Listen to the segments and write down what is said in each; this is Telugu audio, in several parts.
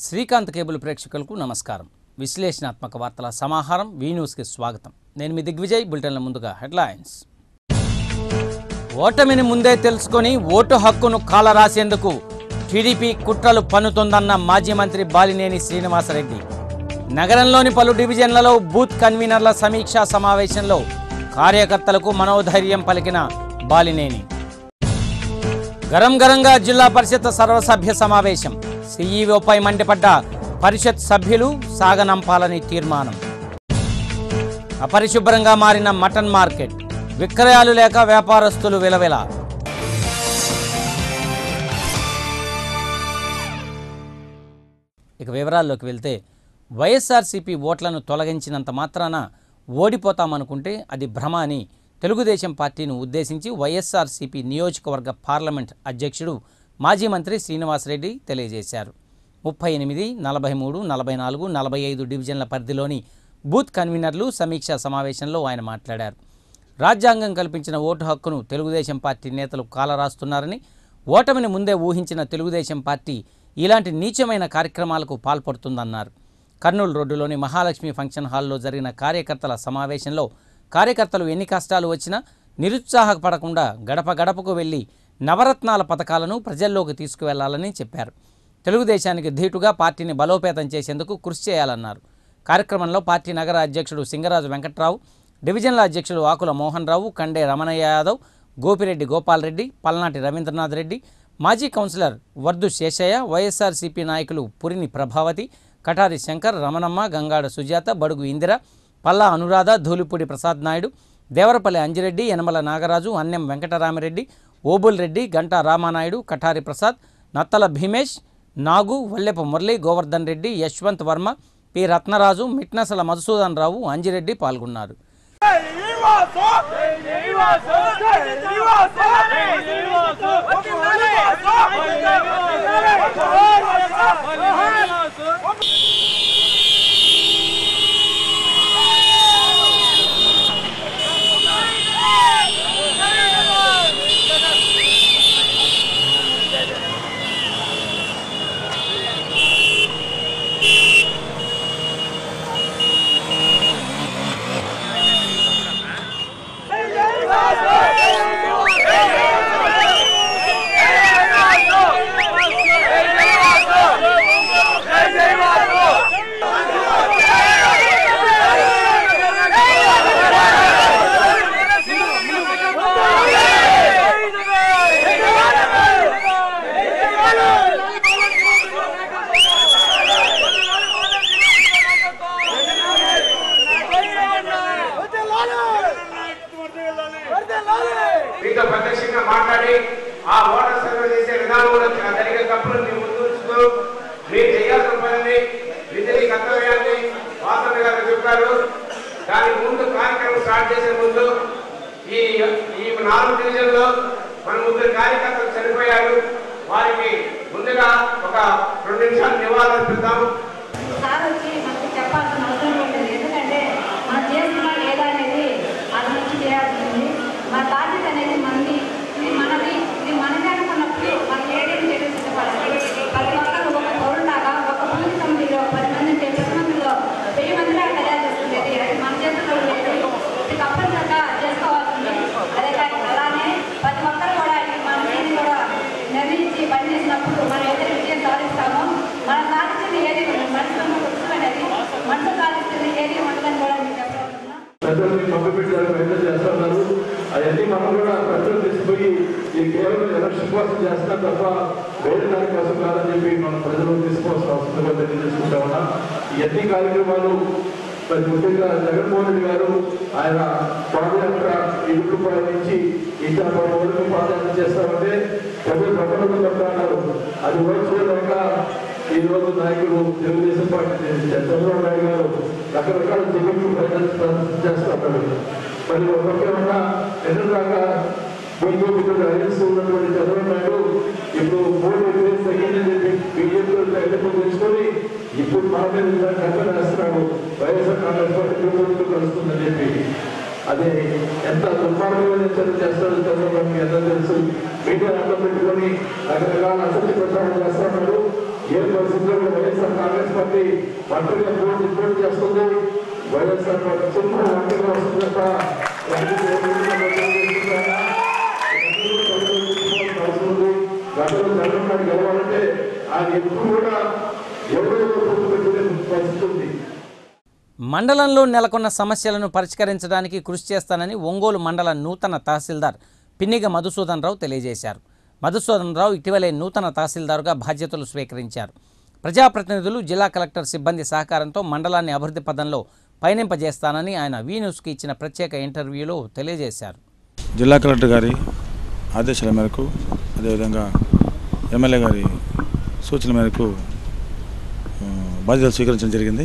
శ్రీకాంత్ కేబుల్ ప్రేక్షకులకు నమస్కారం విశ్లేషణాత్మక వార్తల సమాహారం వీ న్యూస్కి స్వాగతం నేను మీ దిగ్విజయ్ బులెటిన్ల ముందుగా హెడ్లైన్స్ ఓటమిని ముందే తెలుసుకొని ఓటు హక్కును కాలరాసేందుకు టీడీపీ కుట్రలు పన్నుతోందన్న మాజీ మంత్రి బాలినేని శ్రీనివాసరెడ్డి నగరంలోని పలు డివిజన్లలో బూత్ కన్వీనర్ల సమీక్షా సమావేశంలో కార్యకర్తలకు మనోధైర్యం పలికిన బాలినేని గరం గరంగా జిల్లా పరిషత్ సర్వసభ్య సమావేశం సీఈఓపై మండిపడ్డ పరిషత్ సభ్యులు సాగనంపాలని తీర్మానం అపరిశుభ్రంగా మారిన మటన్ మార్కెట్ విక్రయాలు లేక వ్యాపారస్తులు విలవిల ఇక వివరాల్లోకి వెళ్తే వైఎస్ఆర్సీపీ ఓట్లను తొలగించినంత మాత్రాన ఓడిపోతామనుకుంటే అది భ్రమ అని తెలుగుదేశం పార్టీని ఉద్దేశించి వైఎస్ఆర్సీపీ నియోజకవర్గ పార్లమెంట్ అధ్యక్షుడు మాజీ మంత్రి శ్రీనివాసరెడ్డి తెలియజేశారు ముప్పై ఎనిమిది నలభై మూడు నలభై నాలుగు నలభై ఐదు డివిజన్ల పరిధిలోని బూత్ కన్వీనర్లు సమీక్షా సమావేశంలో ఆయన మాట్లాడారు రాజ్యాంగం కల్పించిన ఓటు హక్కును తెలుగుదేశం పార్టీ నేతలు కాలరాస్తున్నారని ఓటమిని ముందే ఊహించిన తెలుగుదేశం పార్టీ ఇలాంటి నీచమైన కార్యక్రమాలకు పాల్పడుతుందన్నారు కర్నూలు రోడ్డులోని మహాలక్ష్మి ఫంక్షన్ హాల్లో జరిగిన కార్యకర్తల సమావేశంలో కార్యకర్తలు ఎన్ని కష్టాలు వచ్చినా నిరుత్సాహపడకుండా గడప గడపకు వెళ్లి నవరత్నాల పథకాలను ప్రజల్లోకి తీసుకువెళ్లాలని చెప్పారు తెలుగుదేశానికి ధీటుగా పార్టీని బలోపేతం చేసేందుకు కృషి చేయాలన్నారు కార్యక్రమంలో పార్టీ నగర అధ్యక్షుడు సింగరాజు వెంకట్రావు డివిజన్ల అధ్యక్షుడు ఆకుల మోహన్ రావు కండే రమణయ్య యాదవ్ గోపిరెడ్డి గోపాల్ రెడ్డి పల్నాటి రవీంద్రనాథ్ రెడ్డి మాజీ కౌన్సిలర్ వర్ధు శేషయ్య వైఎస్ఆర్సీపీ నాయకులు పురిని ప్రభావతి కటారి శంకర్ రమణమ్మ గంగాడ సుజాత బడుగు ఇందిర పల్లా అనురాధ ధూళిపూడి ప్రసాద్ నాయుడు దేవరపల్లి అంజిరెడ్డి యనమల నాగరాజు అన్నెం వెంకటరామిరెడ్డి ఓబుల్ రెడ్డి గంటా రామానాయుడు కఠారి ప్రసాద్ నత్తల భీమేష్ నాగు వల్లెపు మురళి గోవర్ధన్ రెడ్డి యశ్వంత్ వర్మ పి రత్నరాజు మిట్నసల మధుసూదన్ రావు అంజిరెడ్డి పాల్గొన్నారు మీతో ప్రత్యక్షంగా మాట్లాడి ఆ ఓటర్ సర్వే చేసే విధానంలో జరిగే తప్పులు మీ ముందు ఉంచుతూ మీరు చేయాల్సిన పనిని విధిని కర్తవ్యాన్ని వాసన గారు చెప్పారు దానికి ముందు కార్యక్రమం స్టార్ట్ చేసే ముందు ఈ ఈ నాలుగు డివిజన్లో మన ముగ్గురు కార్యకర్తలు చనిపోయారు వారికి ముందుగా ఒక రెండు నిమిషాలు నివాళులర్పిద్దాం సార్ వచ్చి మనకు చెప్పాల్సిన అవసరం ఉంటుంది ఎందుకంటే మనం చేస్తున్నా లేదా అనేది అది నుంచి చేయాల్సి ఉంది మన బాధ్యత అనేది మనది ఇది మనది ఇది మనదే అనుకున్నప్పుడు మనం ఏడేం చేయడం సిద్ధపడాలి ప్రతి ఒక్కరు ఒక పౌరులాగా ఒక పూజ సమితిలో పది మంది ఉంటే ప్రతి మందిలో వెయ్యి మందిలా తయారు చేసుకునేది అది మన చేతుల్లో లేదు ఇది తప్పనిసరిగా చేసుకోవాల్సింది అదే కాదు అలానే ప్రతి ఒక్కరు కూడా ఈ మన దీన్ని కూడా నిర్ణయించి పనిచేసినప్పుడు మనం ఏదైతే విజయం సాధిస్తామో మనం సాధించింది ఏది మనసులో వస్తువు అనేది మనసు సాధించింది ఏది ఉండదని కూడా మీకు చెప్పగలుగుతున్నా ప్రజల్ని పంపిపెట్టారు ప్రయత్నం చేస్తున్నారు అవన్నీ మనం కూడా ప్రజలు తీసుకుపోయి ఇది కేవలం ఎలక్షన్ కోసం చేస్తాం తప్ప వేరే దాని కోసం కాదని చెప్పి మనం ప్రజలు తీసుకోవాల్సిన అవసరం కూడా తెలియజేసుకుంటా ఉన్నాం ఇవన్నీ కార్యక్రమాలు మరి ముఖ్యంగా జగన్మోహన్ రెడ్డి గారు ఆయన పాదయాత్ర ఇరుకుపాయ నుంచి ఇంకా మన వరకు పాదయాత్ర చేస్తామంటే ప్రజలు ప్రకటన పడుతున్నారు అది ఓర్చుకోలేక ఈ రోజు నాయకులు తెలుగుదేశం పార్టీ చంద్రబాబు నాయుడు గారు రకరకాల జిల్లాలు ప్రజలు చేస్తున్నారు మరి ఒక్కొక్కరున్నా ఎదురుదాకా బీజేపీ అలయన్స్ ఉన్నటువంటి చంద్రబాబు నాయుడు ఇప్పుడు మూడు వేలు తగ్గిందని చెప్పి బీజేపీలో తగ్గింపు తెచ్చుకొని ఇప్పుడు మన మీద కట్టలు వేస్తున్నాడు వైఎస్ఆర్ కాంగ్రెస్ పార్టీ ప్రభుత్వం కలుస్తుందని చెప్పి అదే ఎంత దుర్మార్గమైన చర్య చేస్తాడో చంద్రబాబు ఎంత తెలుసు మీడియా అంతా పెట్టుకొని రకరకాల అసత్య ప్రచారం చేస్తున్నాడు ఏ పరిస్థితుల్లో వైఎస్ఆర్ కాంగ్రెస్ పార్టీ ఒంటరిగా పోటీ పోటీ చేస్తుంది వైఎస్ఆర్ పార్టీ చిన్న ఒంటరిగా వస్తుంది తప్ప రాజకీయ ఎన్నికల్లో పోటీ చేస్తుందా? అవసరం ఉంది. గతంలో చంద్రబాబు నాయుడు గెలవాలంటే ఆయన ఎప్పుడు కూడా ఎవరో పొత్తు పెట్టుకునే పరిస్థితి ఉంది మండలంలో నెలకొన్న సమస్యలను పరిష్కరించడానికి కృషి చేస్తానని ఒంగోలు మండల నూతన తహసీల్దార్ పిన్నిగ మధుసూదన్ రావు తెలియజేశారు మధుసూదన్ రావు ఇటీవలే నూతన తహసీల్దారుగా బాధ్యతలు స్వీకరించారు ప్రజాప్రతినిధులు జిల్లా కలెక్టర్ సిబ్బంది సహకారంతో మండలాన్ని అభివృద్ధి పదంలో పయనింపజేస్తానని ఆయన వీ న్యూస్కి ఇచ్చిన ప్రత్యేక ఇంటర్వ్యూలో తెలియజేశారు జిల్లా కలెక్టర్ గారి ఆదేశాల మేరకు అదేవిధంగా ఎమ్మెల్యే గారి సూచన మేరకు ఆ, బాధ్యతలు స్వీకరించడం జరిగింది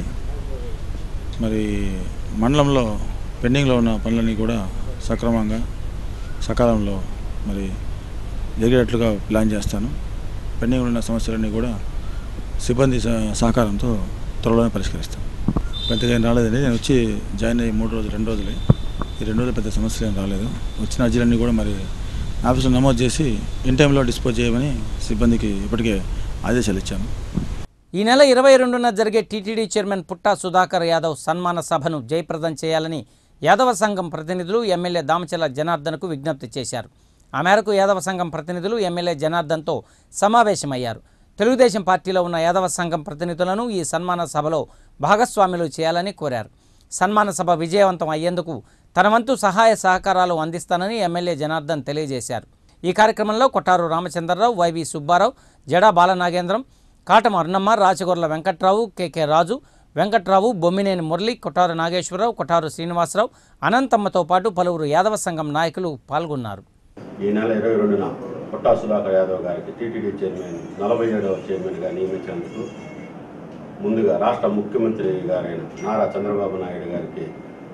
మరి మండలంలో పెండింగ్లో ఉన్న పనులన్నీ కూడా సక్రమంగా సకాలంలో మరి జరిగేటట్లుగా ప్లాన్ చేస్తాను పెండింగ్లో ఉన్న సమస్యలన్నీ కూడా సిబ్బంది సహ- సహకారంతో త్వరలోనే పరిష్కరిస్తాను పెద్దగా ఏం రాలేదండి నేను వచ్చి జాయిన్ అయ్యి మూడు రోజులు రెండు రోజులే ఈ రెండు రోజులు పెద్ద సమస్యలు ఏం రాలేదు వచ్చిన అర్జీలన్నీ కూడా మరి ఆఫీసులో నమోదు చేసి ఇన్ టైంలో డిస్పోజ్ చేయమని సిబ్బందికి ఇప్పటికే ఆదేశాలు ఇచ్చాను ఈ నెల ఇరవై రెండున జరిగే టీటీడీ చైర్మన్ పుట్టా సుధాకర్ యాదవ్ సన్మాన సభను జయప్రదం చేయాలని యాదవ సంఘం ప్రతినిధులు ఎమ్మెల్యే దామచల జనార్దన్కు విజ్ఞప్తి చేశారు ఆ మేరకు యాదవ సంఘం ప్రతినిధులు ఎమ్మెల్యే జనార్దన్తో సమావేశమయ్యారు తెలుగుదేశం పార్టీలో ఉన్న యాదవ సంఘం ప్రతినిధులను ఈ సన్మాన సభలో భాగస్వాములు చేయాలని కోరారు సన్మాన సభ విజయవంతం అయ్యేందుకు తన వంతు సహాయ సహకారాలు అందిస్తానని ఎమ్మెల్యే జనార్దన్ తెలియజేశారు ఈ కార్యక్రమంలో కొట్టారు రామచంద్రరావు వైవి సుబ్బారావు జడా బాలనాగేంద్రం కాటం అర్ణమ్మ రాచగొర్ల వెంకట్రావు కెకే రాజు వెంకట్రావు బొమ్మినేని మురళి కొట్టారు నాగేశ్వరరావు కొట్టారు శ్రీనివాసరావు అనంతమ్మతో పాటు పలువురు యాదవ సంఘం నాయకులు పాల్గొన్నారు ఈ నెల ఇరవై రెండున పుట్టా సుధాకర్ యాదవ్ గారికి టీటీడీ చైర్మన్ నలభై ఏడవ చైర్మన్గా నియమించినందుకు ముందుగా రాష్ట్ర ముఖ్యమంత్రి గారైన నారా చంద్రబాబు నాయుడు గారికి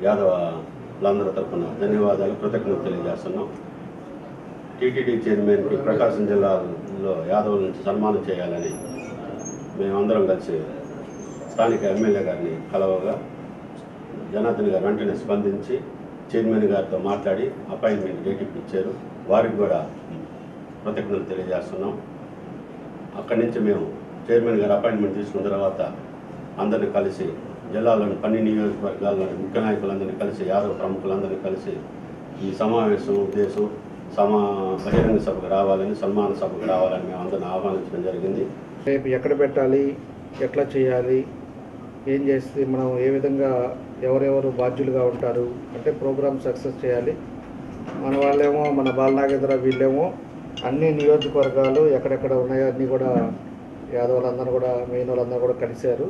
యాదవులందరి తరఫున ధన్యవాదాలు కృతజ్ఞతలు తెలియజేస్తున్నాం టీటీడీ చైర్మన్కి ప్రకాశం జిల్లాలో యాదవుల నుంచి సన్మానం చేయాలని మేమందరం కలిసి స్థానిక ఎమ్మెల్యే గారిని కలవగా జనార్దన్ గారు వెంటనే స్పందించి చైర్మన్ గారితో మాట్లాడి అపాయింట్మెంట్ డేట్ ఇప్పించారు వారికి కూడా కృతజ్ఞతలు తెలియజేస్తున్నాం అక్కడి నుంచి మేము చైర్మన్ గారు అపాయింట్మెంట్ తీసుకున్న తర్వాత అందరిని కలిసి జిల్లాలోని పన్ని నియోజకవర్గాల్లోని ముఖ్య నాయకులందరినీ కలిసి యాదవ ప్రముఖులందరినీ కలిసి ఈ సమావేశం ఉద్దేశం సమా బహిరంగ సభకు రావాలని సన్మాన సభకు రావాలని మేము అందరిని ఆహ్వానించడం జరిగింది రేపు ఎక్కడ పెట్టాలి ఎట్లా చేయాలి ఏం చేస్తే మనం ఏ విధంగా ఎవరెవరు బాధ్యులుగా ఉంటారు అంటే ప్రోగ్రామ్ సక్సెస్ చేయాలి మన వాళ్ళేమో మన బాలనాగేంద్ర వీళ్ళేమో అన్ని నియోజకవర్గాలు ఎక్కడెక్కడ ఉన్నాయో అన్నీ కూడా యాదవులందరూ కూడా మెయిన్ వాళ్ళందరూ కూడా కలిశారు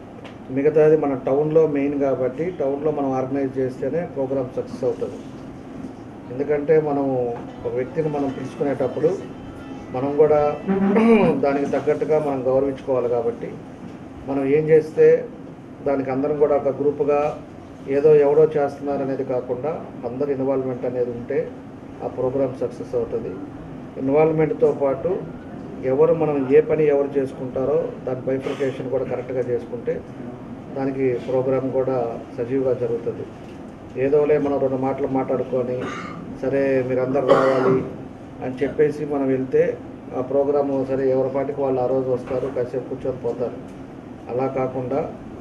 మిగతాది మన టౌన్లో మెయిన్ కాబట్టి టౌన్లో మనం ఆర్గనైజ్ చేస్తేనే ప్రోగ్రామ్ సక్సెస్ అవుతుంది ఎందుకంటే మనం ఒక వ్యక్తిని మనం పిలుచుకునేటప్పుడు మనం కూడా దానికి తగ్గట్టుగా మనం గౌరవించుకోవాలి కాబట్టి మనం ఏం చేస్తే దానికి అందరం కూడా ఒక గ్రూపుగా ఏదో ఎవడో చేస్తున్నారు అనేది కాకుండా అందరి ఇన్వాల్వ్మెంట్ అనేది ఉంటే ఆ ప్రోగ్రామ్ సక్సెస్ అవుతుంది ఇన్వాల్వ్మెంట్తో పాటు ఎవరు మనం ఏ పని ఎవరు చేసుకుంటారో దాని బైఫికేషన్ కూడా కరెక్ట్గా చేసుకుంటే దానికి ప్రోగ్రామ్ కూడా సజీవుగా జరుగుతుంది ఏదోలే మనం రెండు మాటలు మాట్లాడుకొని సరే మీరందరూ రావాలి అని చెప్పేసి మనం వెళ్తే ఆ ప్రోగ్రాము సరే ఎవరి పాటికి వాళ్ళు ఆ రోజు వస్తారు కాసేపు కూర్చొని పోతారు అలా కాకుండా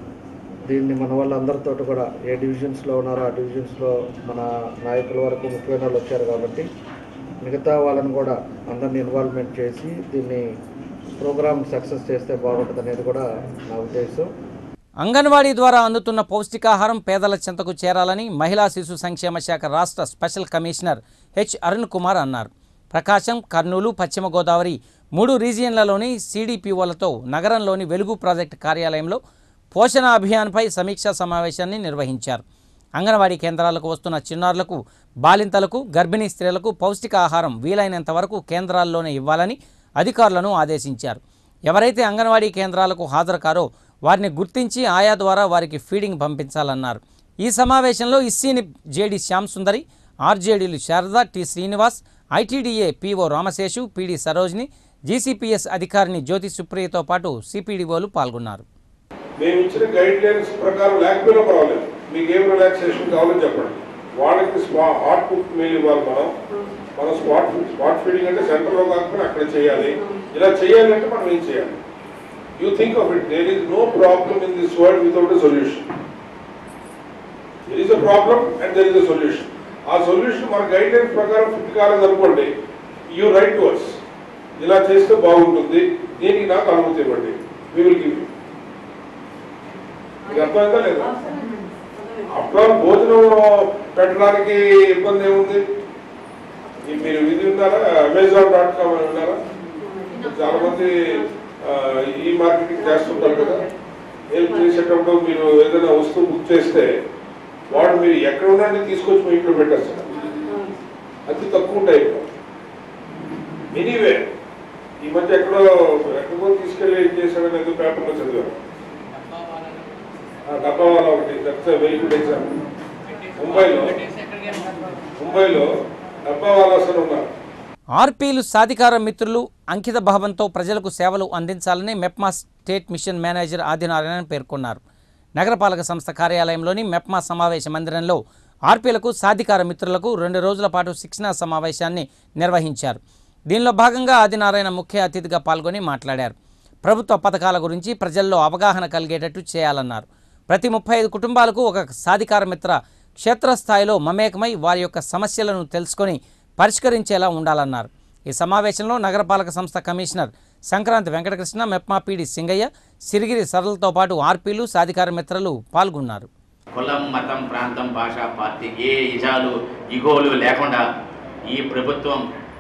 దీన్ని మన వాళ్ళందరితో కూడా ఏ డివిజన్స్లో ఉన్నారో ఆ డివిజన్స్లో మన నాయకుల వరకు ముఖ్యమైన వాళ్ళు వచ్చారు కాబట్టి మిగతా వాళ్ళని కూడా అందరిని ఇన్వాల్వ్మెంట్ చేసి దీన్ని ప్రోగ్రామ్ సక్సెస్ చేస్తే బాగుంటుంది అనేది కూడా నా ఉద్దేశం అంగన్వాడీ ద్వారా అందుతున్న పౌష్టికాహారం పేదల చెంతకు చేరాలని మహిళా శిశు సంక్షేమ శాఖ రాష్ట్ర special commissioner H Arun Kumar అన్నారు ప్రకాశం కర్నూలు పశ్చిమ గోదావరి మూడు రీజియన్లలోని సీడీపీఓలతో నగరంలోని వెలుగు ప్రాజెక్టు కార్యాలయంలో పోషణ అభియాన్పై సమీక్షా సమావేశాన్ని నిర్వహించారు అంగన్వాడీ కేంద్రాలకు వస్తున్న చిన్నారులకు బాలింతలకు గర్భిణీ స్త్రీలకు పౌష్టికాహారం వీలైనంత వరకు కేంద్రాల్లోనే ఇవ్వాలని అధికారులను ఆదేశించారు ఎవరైతే అంగన్వాడీ కేంద్రాలకు హాజరు కారో వారిని గుర్తించి ఆయా ద్వారా వారికి ఫీడింగ్ పంపించాలన్నారు ఈ సమావేశంలో ఇస్సీని జేడి శ్యామ్ సుందరి ఆర్జేడీలు Sarada T Srinivas ITDA PO Ramaseshu PD Sarojini GCPS అధికారిని జ్యోతి సుప్రియతో పాటు సిపిడిఓలు పాల్గొన్నారు మేము ఇచ్చిన గైడ్ లైన్స్ ప్రకారం లేకపోయినా పర్వాలేదు మీకు ఏం రిలాక్సేషన్ కావాలో చెప్పండి వాళ్ళకి స్పా హాట్ ఫుడ్ మీల్ ఇవ్వాలి మనం మనం స్పాట్ ఫుడ్ స్పాట్ ఫీడింగ్ అంటే సెంటర్లో కాకపోతే అక్కడ చేయాలి ఇలా చేయాలంటే మనం ఏం చేయాలి You think of it, there is no problem in this world without a solution. There is a problem and there is a solution. ఆ సొల్యూషన్ మన గైడ్లైన్స్ ప్రకారం ఫిట్ కాలేదనుకోండి యూ రైట్ టు అస్ ఇలా చేస్తే బాగుంటుంది దీనికి నాకు అనుమతి ఇవ్వండి వి విల్ గివ్ మీకు అర్థమైందా లేదా అప్పుడు భోజనం పెట్టడానికి ఇబ్బంది ఏముంది ఈ మీరు ఇది ఉన్నారా అమెజాన్ డాట్ కామ్ అని ఉన్నారా చాలా మంది ఆ, ఈ మార్కెటింగ్ చేస్తుంటారు కదా హెల్ప్ చేసేటప్పుడు మీరు ఏదైనా వస్తువు బుక్ చేస్తే వాడు మీరు ఎక్కడ ఉండండి తీసుకొచ్చి మీ ఇంట్లో పెట్టేస్తారు అతి తక్కువ ఉంటాయి ఎనీవే ఈ మధ్య ఎక్కడో ఎక్కడో తీసుకెళ్ళి ఏం చేశాడని ఏదో పేపర్లో చదివాను ఆ డబ్బా వాళ్ళ ఒకటి దట్స్ వెరీ గుడ్ ఎగ్జాంపుల్ ముంబైలో ముంబైలో డబ్బా వాళ్ళ అసలు ఉన్నారు ఆర్పీలు సాధికార మిత్రులు అంకిత భావంతో ప్రజలకు సేవలు అందించాలని MEPMA state mission manager Adinarayana పేర్కొన్నారు నగరపాలక సంస్థ కార్యాలయంలోని మెప్మా సమావేశ మందిరంలో ఆర్పీలకు సాధికార మిత్రులకు రెండు రోజుల పాటు శిక్షణా సమావేశాన్ని నిర్వహించారు దీనిలో భాగంగా ఆదినారాయణ ముఖ్య అతిథిగా పాల్గొని మాట్లాడారు ప్రభుత్వ పథకాల గురించి ప్రజల్లో అవగాహన కలిగేటట్టు చేయాలన్నారు ప్రతి ముప్పై ఐదు కుటుంబాలకు ఒక సాధికార మిత్ర క్షేత్రస్థాయిలో మమేకమై వారి యొక్క సమస్యలను తెలుసుకొని పరిష్కరించేలా ఉండాలన్నారు ఈ సమావేశంలో నగరపాలక సంస్థ కమిషనర్ సంక్రాంతి వెంకటకృష్ణ మెప్మా పీడి సింగయ్య సిరిగిరి సరళతో పాటు ఆర్పీలు సాధికార మిత్రులు పాల్గొన్నారు కులం మతం ప్రాంతం భాష పార్టీ ఏ ఇజాలు ఇగోలు లేకుండా ఈ ప్రభుత్వం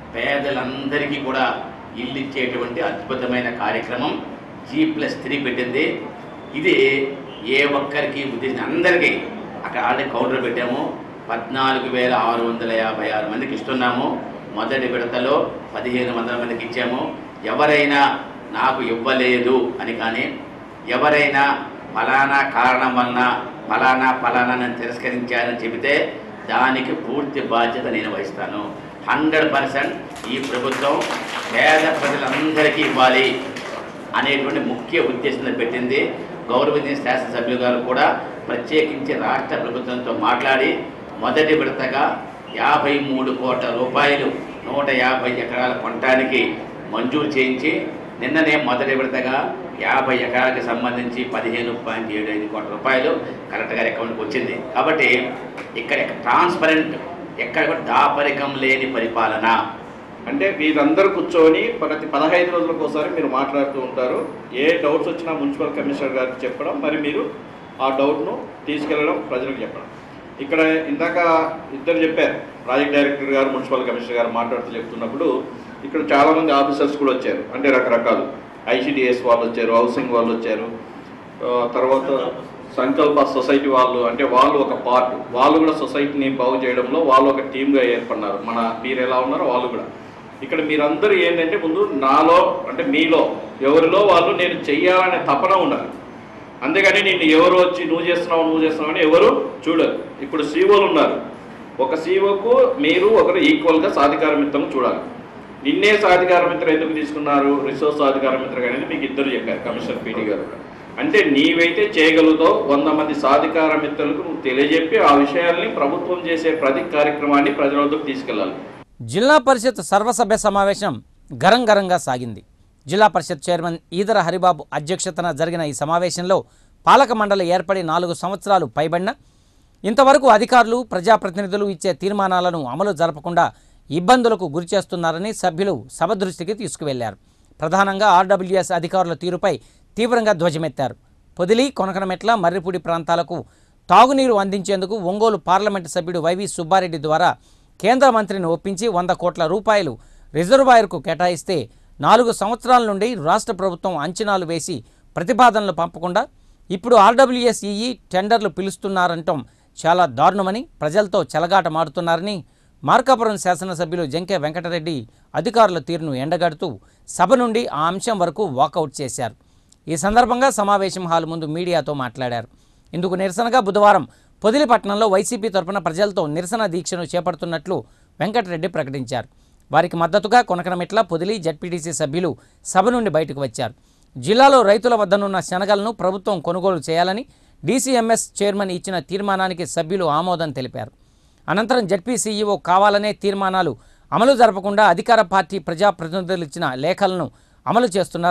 పేదలందరికీ కూడా ఇల్లు ఇచ్చేటువంటి అద్భుతమైన కార్యక్రమం జీ ప్లస్ త్రీ పెట్టింది ఇది ఏ ఒక్కరికి ఉద్దేశం అందరికీ అక్కడ ఆల్రెడీ కౌంటర్ పెట్టాము పద్నాలుగు వేల ఆరు వందల యాభై ఆరు మందికి ఇస్తున్నాము మొదటి విడతలో పదిహేను వందల మందికి ఇచ్చాము ఎవరైనా నాకు ఇవ్వలేదు అని కానీ ఎవరైనా ఫలానా కారణం వలన ఫలానా ఫలానా నన్ను తిరస్కరించారని చెబితే దానికి పూర్తి బాధ్యత నేను వహిస్తాను హండ్రెడ్ పర్సెంట్ ఈ ప్రభుత్వం పేద ప్రజలందరికీ ఇవ్వాలి అనేటువంటి ముఖ్య ఉద్దేశంతో పెట్టింది గౌరవనీయ శాసనసభ్యులు గారు కూడా ప్రత్యేకించి రాష్ట్ర ప్రభుత్వంతో మాట్లాడి మొదటి విడతగా యాభై మూడు కోట్ల రూపాయలు నూట యాభై ఎకరాల కొనటానికి మంజూరు చేయించి నిన్ననే మొదటి విడతగా యాభై ఎకరాలకు సంబంధించి పదిహేను పాయింట్ ఏడు ఐదు కోట్ల రూపాయలు కలెక్టర్ గారి అకౌంట్కి వచ్చింది కాబట్టి ఇక్కడ ట్రాన్స్పరెంట్ ఎక్కడ కూడా దాపరికం లేని పరిపాలన అంటే వీరందరూ కూర్చొని ప్రతి పదహైదు రోజులకు ఒకసారి మీరు మాట్లాడుతూ ఉంటారు ఏ డౌట్స్ వచ్చినా మున్సిపల్ కమిషనర్ గారికి చెప్పడం మరి మీరు ఆ డౌట్ను తీసుకెళ్ళడం ప్రజలకు చెప్పడం ఇక్కడ ఇందాక ఇద్దరు చెప్పారు ప్రాజెక్ట్ డైరెక్టర్ గారు మున్సిపల్ కమిషనర్ గారు మాట్లాడుతూ చెప్తున్నప్పుడు ఇక్కడ చాలామంది ఆఫీసర్స్ కూడా వచ్చారు అంటే రకరకాలు ఐసిడిఎస్ వాళ్ళు వచ్చారు హౌసింగ్ వాళ్ళు వచ్చారు ఆ, తర్వాత సంకల్ప సొసైటీ వాళ్ళు అంటే వాళ్ళు ఒక పార్ట్ వాళ్ళు కూడా సొసైటీని బాగు చేయడంలో వాళ్ళు ఒక టీమ్గా ఏర్పడినారు మన మీరు ఎలా ఉన్నారో వాళ్ళు కూడా ఇక్కడ మీరందరూ ఏంటంటే ముందు నాలో అంటే మీలో ఎవరిలో వాళ్ళు నేను చెయ్యాలనే తపన ఉండాలి అంతేగాని నేను ఎవరు వచ్చి నువ్వు చేస్తున్నావు నువ్వు చేస్తున్నావు అని ఎవరు చూడరు ఇప్పుడు సీఓలు ఉన్నారు ఒక సీఓకు మీరు ఒకరు ఈక్వల్గా సాధికార మిత్రం చూడాలి నిన్నే సాధికార మిత్ర ఎందుకు తీసుకున్నారు రిసోర్స్ సాధికార మిత్ర అనేది మీకు ఇద్దరు చెప్పారు కమిషనర్ పీటీ గారు కూడా. అంటే నీవైతే చేయగలుగుతావు వంద మంది సాధికార మిత్రులకు నువ్వు తెలియజెప్పి ఆ విషయాల్ని ప్రభుత్వం చేసే ప్రతి కార్యక్రమాన్ని ప్రజల వద్దకు తీసుకెళ్ళాలి జిల్లా పరిషత్ సర్వసభ్య సమావేశం గరంగరంగా సాగింది జిల్లా పరిషత్ చైర్మన్ ఈదర హరిబాబు అధ్యక్షతన జరిగిన ఈ సమావేశంలో పాలక మండలి ఏర్పడి నాలుగు సంవత్సరాలు పైబడిన ఇంతవరకు అధికారులు ప్రజాప్రతినిధులు ఇచ్చే తీర్మానాలను అమలు జరపకుండా ఇబ్బందులకు గురిచేస్తున్నారని సభ్యులు సభ దృష్టికి తీసుకువెళ్లారు ప్రధానంగా ఆర్డబ్ల్యూఎస్ అధికారుల తీరుపై తీవ్రంగా ధ్వజమెత్తారు పొదిలి కొనకనమెట్ల మర్రిపూడి ప్రాంతాలకు తాగునీరు అందించేందుకు ఒంగోలు పార్లమెంటు సభ్యుడు వైవి సుబ్బారెడ్డి ద్వారా కేంద్ర మంత్రిని ఒప్పించి వంద కోట్ల రూపాయలు రిజర్వాయర్కు కేటాయిస్తే నాలుగు సంవత్సరాల నుండి రాష్ట్ర ప్రభుత్వం అంచనాలు వేసి ప్రతిపాదనలు పంపకుండా ఇప్పుడు ఆర్డబ్ల్యూఎస్ఈఈ టెండర్లు పిలుస్తున్నారంటం చాలా దారుణమని ప్రజలతో చెలగాటమాడుతున్నారని మార్కాపురం శాసనసభ్యులు జంకే వెంకటరెడ్డి అధికారుల తీరును ఎండగడుతూ సభ నుండి ఆ అంశం వరకు వాకౌట్ చేశారు ఈ సందర్భంగా సమావేశం హాల్ ముందు మీడియాతో మాట్లాడారు ఇందుకు నిరసనగా బుధవారం పొదిలిపట్నంలో వైసీపీ తరపున ప్రజలతో నిరసన దీక్షను చేపడుతున్నట్లు వెంకటరెడ్డి ప్రకటించారు వారికి మద్దతుగా కొనకనమిట్ల పొదిలి జడ్పీటీసీ సభ్యులు సభ నుండి బయటకు వచ్చారు జిల్లాలో రైతుల వద్దనున్న శనగలను ప్రభుత్వం కొనుగోలు చేయాలని డీసీఎంఎస్ చైర్మన్ ఇచ్చిన తీర్మానానికి సభ్యులు ఆమోదం తెలిపారు అనంతరం జడ్పీ సీఈఓ కావాలనే తీర్మానాలు అమలు జరపకుండా అధికార పార్టీ ప్రజాప్రతినిధులు ఇచ్చిన లేఖలను అమలు చేస్తున్నారని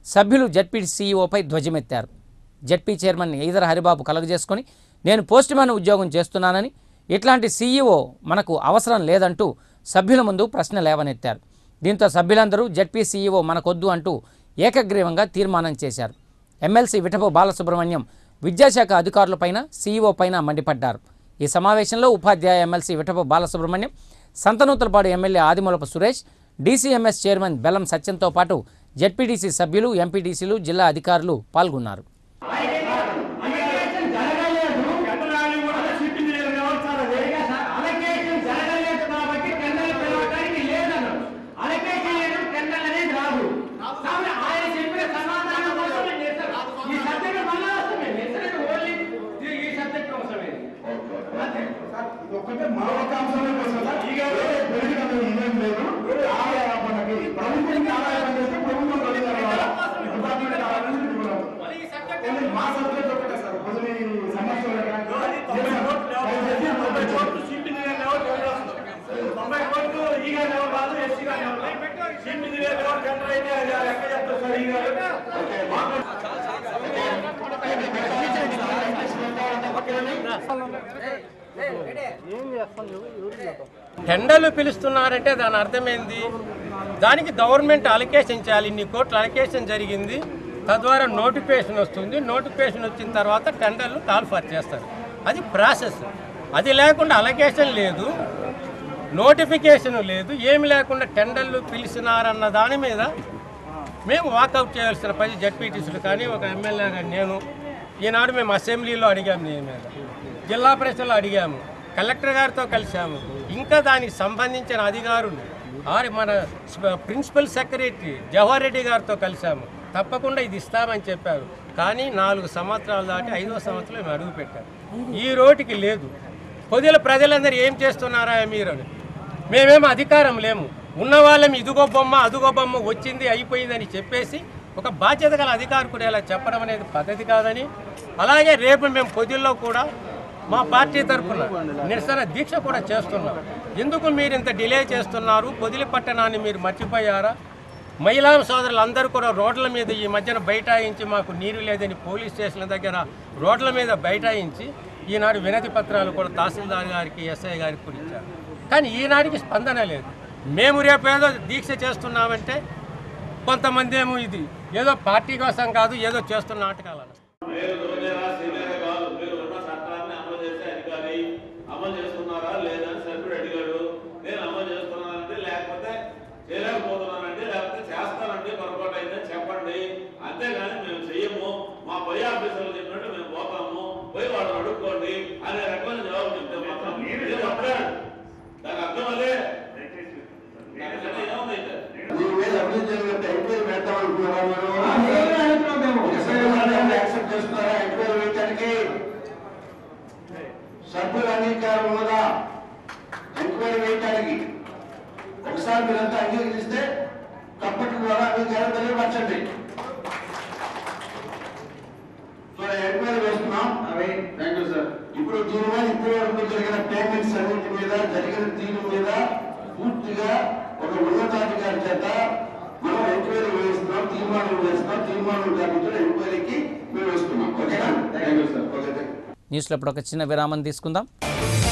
సభ్యులు జడ్పీ సీఈఓపై ధ్వజమెత్తారు జడ్పీ చైర్మన్ ఈదర హరిబాబు కలుగజేసుకొని నేను పోస్ట్ మ్యాన్ ఉద్యోగం చేస్తున్నానని ఇట్లాంటి సీఈఓ మనకు అవసరం లేదంటూ సభ్యుల ముందు ప్రశ్న లేవనెత్తారు దీంతో సభ్యులందరూ జడ్పీ సీఈఓ మనకొద్దు అంటూ ఏకగ్రీవంగా తీర్మానం చేశారు ఎమ్మెల్సీ విఠపు బాలసుబ్రహ్మణ్యం విద్యాశాఖ అధికారులపైన సీఈఓ పైన మండిపడ్డారు ఈ సమావేశంలో ఉపాధ్యాయ MLC Vitapu Balasubrahmanyam Santhanuthalapadu MLA Adimulapu Suresh DCMS chairman Bellam సత్యంతో పాటు జెడ్పీటీసీ సభ్యులు ఎంపీటీసీలు జిల్లా అధికారులు పాల్గొన్నారు ఒక్కటే మరొక అంశమే కోసం ఈ పెరిగిన ఇదేం లేదు ఆదాయ మనకి ప్రభుత్వం ఆదాయం చేస్తే ప్రభుత్వం పడిన డిపార్ట్మెంట్ ఆదాయం ఇవ్వడం మా సబ్జెక్ట్ ఒకటే సార్ పొద్దున ఈ సమస్యలు తొంభై కోట్లు ఈగా లేవు కాదు ఎస్సీగా లేవు సీట్ లేవు టెండర్ అయితే ఎక్కడ చెప్తారు సార్ ఈ గారు టెండర్లు పిలుస్తున్నారంటే దాని అర్థమైంది దానికి గవర్నమెంట్ అలొకేషన్ చేయాలి ఇన్ని కోట్లు అలొకేషన్ జరిగింది తద్వారా నోటిఫికేషన్ వస్తుంది నోటిఫికేషన్ వచ్చిన తర్వాత టెండర్లు కాల్ఫర్ చేస్తారు అది ప్రాసెస్ అది లేకుండా అలొకేషన్ లేదు నోటిఫికేషన్ లేదు ఏమి లేకుండా టెండర్లు పిలిచినారన్న దాని మీద మేము వాకౌట్ చేయాల్సిన పని జడ్పీటీసీలు కానీ ఒక ఎమ్మెల్యే కానీ నేను ఈనాడు మేము అసెంబ్లీలో అడిగాము దీని మీద జిల్లా పరిషత్లో అడిగాము కలెక్టర్ గారితో కలిసాము ఇంకా దానికి సంబంధించిన అధికారులు ఆరి మన స్ప- ప్రిన్సిపల్ సెక్రటరీ జవహర్ రెడ్డి గారితో కలిసాము తప్పకుండా ఇది ఇస్తామని చెప్పారు కానీ నాలుగు సంవత్సరాలు దాటి ఐదో సంవత్సరం మేము అడుగు పెట్టాము ఈ రోటికి లేదు పొదిల ప్రజలందరూ ఏం చేస్తున్నారా మీరు అని మేమేమో అధికారం లేము ఉన్న వాళ్ళం ఇదిగో బొమ్మ అదుగో బొమ్మ వచ్చింది అయిపోయిందని చెప్పేసి ఒక బాధ్యత గల అధికారుడు ఇలా చెప్పడం అనేది పద్ధతి కాదని అలాగే రేపు మేము పొదిల్లో కూడా మా పార్టీ తరఫున నిరసన దీక్ష కూడా చేస్తున్నాం ఎందుకు మీరు ఇంత డిలే చేస్తున్నారు పొదిలి పట్టణాన్ని మీరు మర్చిపోయారా మహిళా సోదరులు అందరూ కూడా రోడ్ల మీద ఈ మధ్యన బైఠాయించి మాకు నీరు లేదని పోలీస్ స్టేషన్ల దగ్గర రోడ్ల మీద బైఠాయించి ఈనాడు వినతి పత్రాలు కూడా తహసీల్దార్ గారికి ఎస్ఐ గారికి కూడా ఇచ్చారు కానీ ఈనాటికి స్పందన లేదు మేము రేపు ఏదో దీక్ష చేస్తున్నామంటే కొంతమంది ఏమో ఇది ఏదో పార్టీ కోసం కాదు ఏదో చేస్తున్న నాటకాలను మీరు జూనియరా సీనియరా కాదు మీరు ఉన్న చట్టాన్ని అమలు చేసే అధికారి అమలు చేస్తున్నారా లేదా అని సభ్యుడు అడిగాడు నేను అమలు చేస్తున్నానండి లేకపోతే చేయలేకపోతున్నానండి లేకపోతే చేస్తానండి పొరపాటు అయిందని చెప్పండి అంతేగాని మేము చెయ్యము మా పై ఆఫీసర్లు చెప్పినట్టు మేము పోతాము పోయి వాళ్ళని అడుక్కోండి అనే రకమైన జవాబు చెప్తే మాత్రం మీరు చెప్పలేదు దాని అర్థం అదే దానికన్నా ఏముంది అయితే? దీని మీద అభివృద్ధి జరిగినట్టు ఎంక్వైరీ పెడతాం అనుకున్నారా యాక్సెప్ట్ చేస్తున్నారా ఎంక్వైరీ వేయడానికి సభ్యుల అంగీకారం ఉన్నదా ఎంక్వైరీ వేయడానికి ఒకసారి మీరంతా అంగీకరిస్తే కప్పటి ద్వారా అంగీకారం తెలియపరచండి సో ఎంక్వైరీ వేస్తున్నాం అవి థ్యాంక్ యూ సార్ ఇప్పుడు దీని మీద ఇప్పటి వరకు జరిగిన పేమెంట్స్ అన్నింటి మీద జరిగిన దీని మీద పూర్తిగా ఒక ఉన్నతాధికారి చేత మనం ఎంక్వైరీ వేస్తున్నాం తీర్మానం వేస్తున్నాం తీర్మానం జరుగుతున్న ఎంక్వైరీకి మేము వేస్తున్నాం ఓకేనా థ్యాంక్ యూ సార్ ఓకే న్యూస్లో ఇప్పుడు ఒక చిన్న విరామం తీసుకుందాం